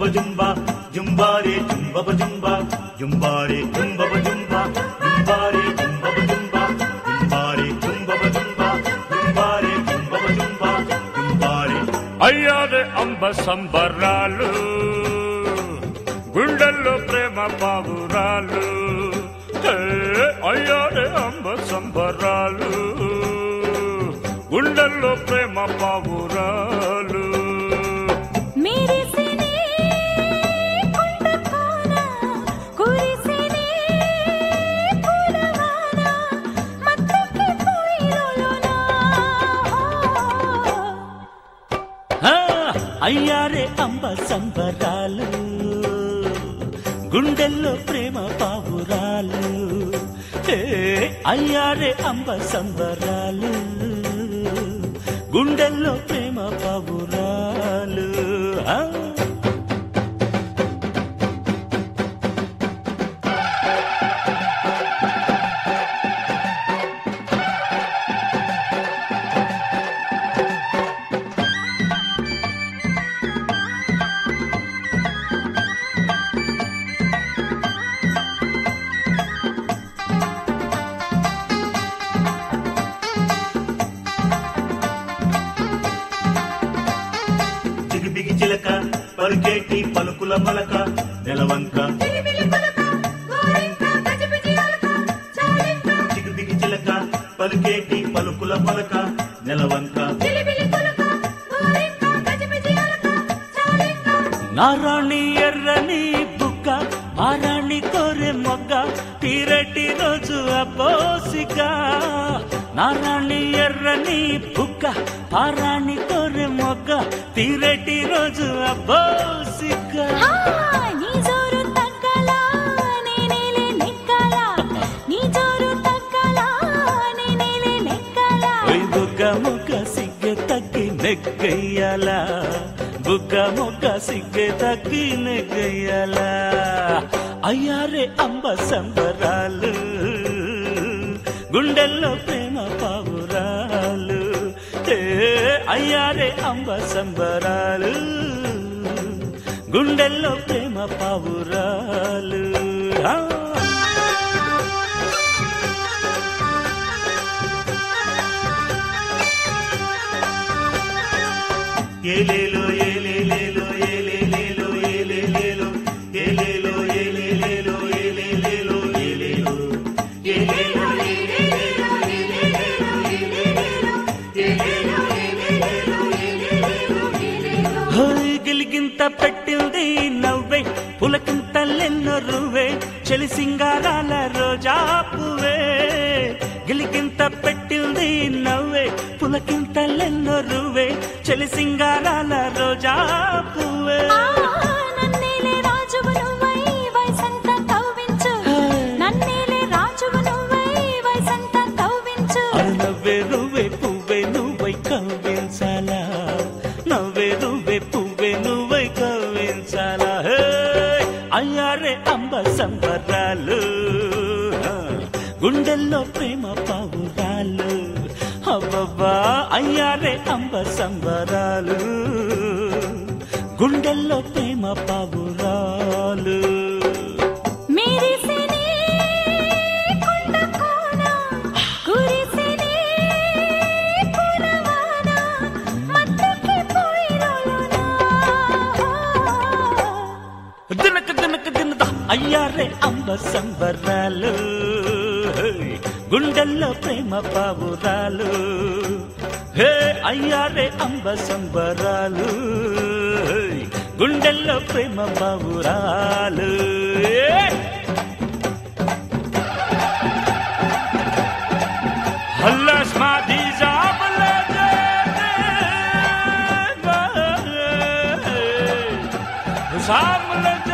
Zumba జుంబారే జుంబబ జుంబా జుంబారే జుంబబ జుంబా జుంబారే జుంబబ జుంబా జుంబారే జుంబబ జుంబా జుంబారే జుంబబ జుంబా జుంబారే అయ్యారే అంబ సంబరాలు గుండెల్లో ప్రేమ పావురాలు హే, అయ్యారే అంబ సంబరాలు గుండెల్లో ప్రేమ పావురాలు మెరిసినే కొండ కోన కురిసినే పూలవాన మత్తుకి పోయిలోన ఆ, అయ్యారే అంబ సంబరాలు గుండెల్లో ప్రేమ పావురాలు ఏ, అయ్యారే అంబ సంబరాలు గుండెల్లో ప్రేమ పావురాలు ఆ. చిగిబిగి చిలక పలికేటి పలుకుల మలక నెలవంక చిలిపిలి పలక గోరింక గజిబిజి అలక చాలింక చిగిబిగి చిలక పలికేటి పలుకుల మలక నెలవంక చిలిపిలి పలక గోరింక గజిబిజి అలక చాలింక నారాణి ఎర్రని బుక్క ఆరాణి కోరె మొగ్గ తీరటి రోజు అబ్బోసిక నారాణి ఎర్రని బుక్క ఆరాణి కోరె మొగ్గ తీరటి రోజు అబ్బోసిక ఆ నీ జోరు తగ్గలా నేనేలే నెక్కలా నీ జోరు తగ్గలా నేనేలే నెక్కలా ఓయ్ బుగ్గ ముగ్గ సిగ్గె తగ్గి నెగ్గయ్యాల బుగ్గ ముగ్గ సిగ్గె తగ్గి నెగ్గయ్యాల అయ్యారే అంబ సంబరాలు గుండెల్లో ప్రేమ పావురాలు ఏ అయ్యారే అంబ సంబరాలు గుండెల్లో ప్రేమ పావురాలు ఆ. ఏలేలో ఏలేలేలో ఏలేలేలో ఏలేలేలో ఏలేలో ఏలేలేలో ఏలేలేలో ఏలేలో ఏలేలో ఏలేలేలో ఏలేలేలో ఏలేలేలో ఏలేలో ఏలేలేలో ఏలేలేలో ఏలేలో హోయ్ గిలిగింత పెట్టింది నవ్వే పులకింతలెన్నో రువ్వే చెలి సింగారాల రోజా పువ్వే గిలిగింత పెట్టింది నవ్వే పులకింతలెన్నో రువ్వే చెలి సింగారాల రోజా పువ్వే ఆ నన్నేలే రాజువు నువ్వై వయసంతా కవ్వించు నన్నేలే రాజువు నువ్వై వయసంతా కవ్వించు అరే నవ్వే నువ్వే పువ్వే నువ్వై కవ్వించాలా నవ్వే నువ్వే పువ్వే నువ్వై కవ్వించాలా హే! అయ్యారే అంబ సంబరాలు గుండెల్లో ప్రేమ పావురాలు అబ్బబ్బా అయ్యారే అంబ సంబరాలు గుండెల్లో ప్రేమ పావురాలు మెరిసినే కొండ కోన కురిసినే పూలవాన మత్తుకి పోయిలోన దినక దినక దినద అయ్యారే అంబ సంబరాలు గుండెల్లో ప్రేమ పావురాలు హే అయ్యారే అంబ సంబరాలు గుండెల్లో ప్రేమ పావురాలు హల్లాస్ మా దీజాబలే సామల